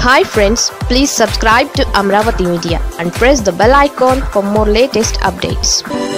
hi friends please subscribe to Amaravati media and press the bell icon for more latest updates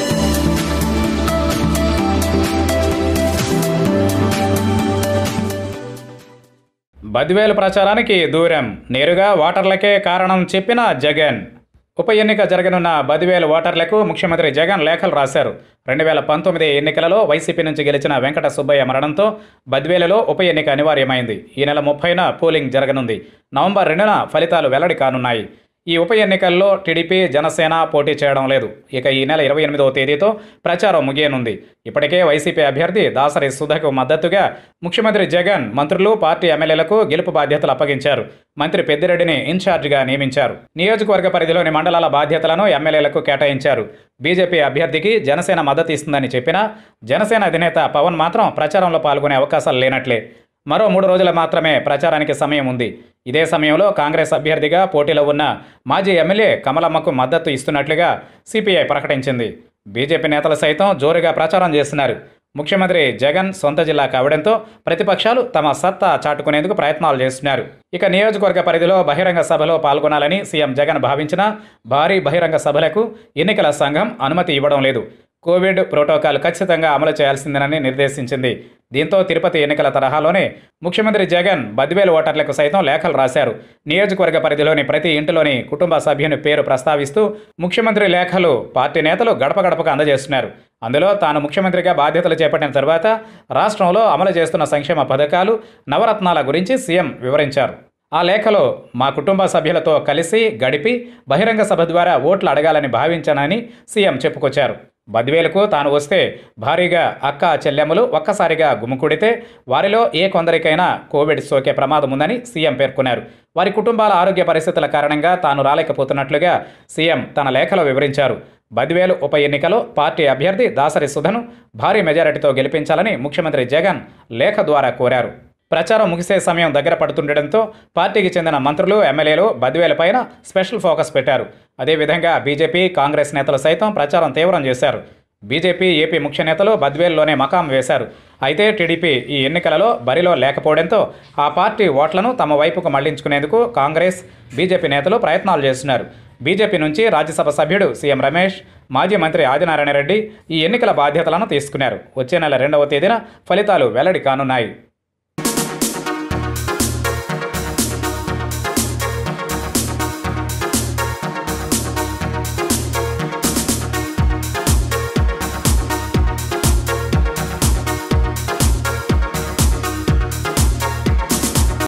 Badvel ప్రచారానికి దూరం నేరుగా ఓటర్లకే కారణం చెప్పిన జగన్ ఉప ఎన్నిక జరగనున్న బదివేలు ఓటర్లకు ముఖ్యమంత్రి జగన్ లేఖలు రాశారు రెండు వేల పంతొమ్మిది ఎన్నికలలో వైసీపీ నుంచి గెలిచిన వెంకట సుబ్బయ్య మరణంతో బద్వేలులో ఉప ఎన్నిక అనివార్యమైంది ఈ నెల ముప్పైన పోలింగ్ జరగనుంది నవంబర్ రెండున ఫలితాలు వెల్లడి కానున్నాయి ఈ ఉప ఎన్నికల్లో టీడీపీ జనసేన పోటీ చేయడం లేదు ఇక ఈ నెల ఇరవై ఎనిమిదవ తేదీతో ప్రచారం ముగియనుంది ఇప్పటికే వైసీపీ అభ్యర్థి దాసరి సుధకు మద్దతుగా ముఖ్యమంత్రి జగన్ మంత్రులు పార్టీ ఎమ్మెల్యేలకు గెలుపు బాధ్యతలు అప్పగించారు మంత్రి పెద్దిరెడ్డిని ఇన్ఛార్జిగా నియమించారు నియోజకవర్గ పరిధిలోని మండలాల బాధ్యతలను ఎమ్మెల్యేలకు కేటాయించారు బీజేపీ అభ్యర్థికి జనసేన మద్దతు ఇస్తుందని చెప్పినా జనసేన అధినేత పవన్ మాత్రం ప్రచారంలో పాల్గొనే అవకాశాలు లేనట్లే మరో మూడు రోజులు మాత్రమే ప్రచారానికి సమయం ఉంది ఇదే సమయంలో కాంగ్రెస్ అభ్యర్థిగా పోటీలో ఉన్న మాజీ ఎమ్మెల్యే కమలమ్మకు మద్దతు ఇస్తున్నట్లుగా సిపిఐ ప్రకటించింది బీజేపీ నేతలు సైతం జోరుగా ప్రచారం చేస్తున్నారు ముఖ్యమంత్రి జగన్ సొంత జిల్లా కావడంతో ప్రతిపక్షాలు తమ సత్తా చాటుకునేందుకు ప్రయత్నాలు చేస్తున్నారు ఇక నియోజకవర్గ పరిధిలో బహిరంగ సభలో పాల్గొనాలని సీఎం జగన్ భావించిన భారీ బహిరంగ సభలకు ఎన్నికల సంఘం అనుమతి ఇవ్వడం లేదు కోవిడ్ ప్రోటోకాల్ ఖచ్చితంగా అమలు చేయాల్సిందేనని నిర్దేశించింది దీంతో తిరుపతి ఎన్నికల తరహాలోనే ముఖ్యమంత్రి జగన్ బద్వేలు ఓటర్లకు సైతం లేఖలు రాశారు నియోజకవర్గ పరిధిలోని ప్రతి ఇంటిలోని కుటుంబ సభ్యుని పేరు ప్రస్తావిస్తూ ముఖ్యమంత్రి లేఖలు పార్టీ నేతలు గడప గడపకు అందజేస్తున్నారు అందులో తాను ముఖ్యమంత్రిగా బాధ్యతలు చేపట్టిన తర్వాత రాష్ట్రంలో అమలు చేస్తున్న సంక్షేమ పథకాలు నవరత్నాల గురించి సీఎం వివరించారు ఆ లేఖలో మా కుటుంబ సభ్యులతో కలిసి గడిపి బహిరంగ సభ ద్వారా ఓట్లు అడగాలని భావించానని సీఎం చెప్పుకొచ్చారు బద్వేలకు తాను వస్తే భారీగా అక్క చెల్లెమ్మలు ఒక్కసారిగా గుమ్ముకూడితే వారిలో ఏ కొందరికైనా కోవిడ్ సోకే ప్రమాదం ఉందని సీఎం పేర్కొన్నారు వారి కుటుంబాల ఆరోగ్య పరిస్థితుల కారణంగా తాను రాలేకపోతున్నట్లుగా సీఎం తన లేఖలో వివరించారు బద్వేలు ఉప ఎన్నికలో పార్టీ అభ్యర్థి దాసరి సుధను భారీ మెజారిటీతో గెలిపించాలని ముఖ్యమంత్రి జగన్ లేఖ ద్వారా కోరారు ప్రచారం ముగిసే సమయం దగ్గర పడుతుండటంతో పార్టీకి చెందిన మంత్రులు ఎమ్మెల్యేలు బద్వేలపైన స్పెషల్ ఫోకస్ పెట్టారు అదేవిధంగా బీజేపీ కాంగ్రెస్ నేతలు సైతం ప్రచారం తీవ్రం చేశారు బీజేపీ ఏపీ ముఖ్య నేతలు బద్వేల్లోనే మకాం వేశారు అయితే టీడీపీ ఈ ఎన్నికలలో బరిలో లేకపోవడంతో ఆ పార్టీ ఓట్లను తమ వైపుకు మళ్లించుకునేందుకు కాంగ్రెస్ బీజేపీ నేతలు ప్రయత్నాలు చేస్తున్నారు బీజేపీ నుంచి రాజ్యసభ సభ్యుడు సీఎం రమేష్ మాజీ మంత్రి ఆదినారాయణ రెడ్డి ఈ ఎన్నికల బాధ్యతలను తీసుకున్నారు వచ్చే నెల రెండవ తేదీన ఫలితాలు వెల్లడి కానున్నాయి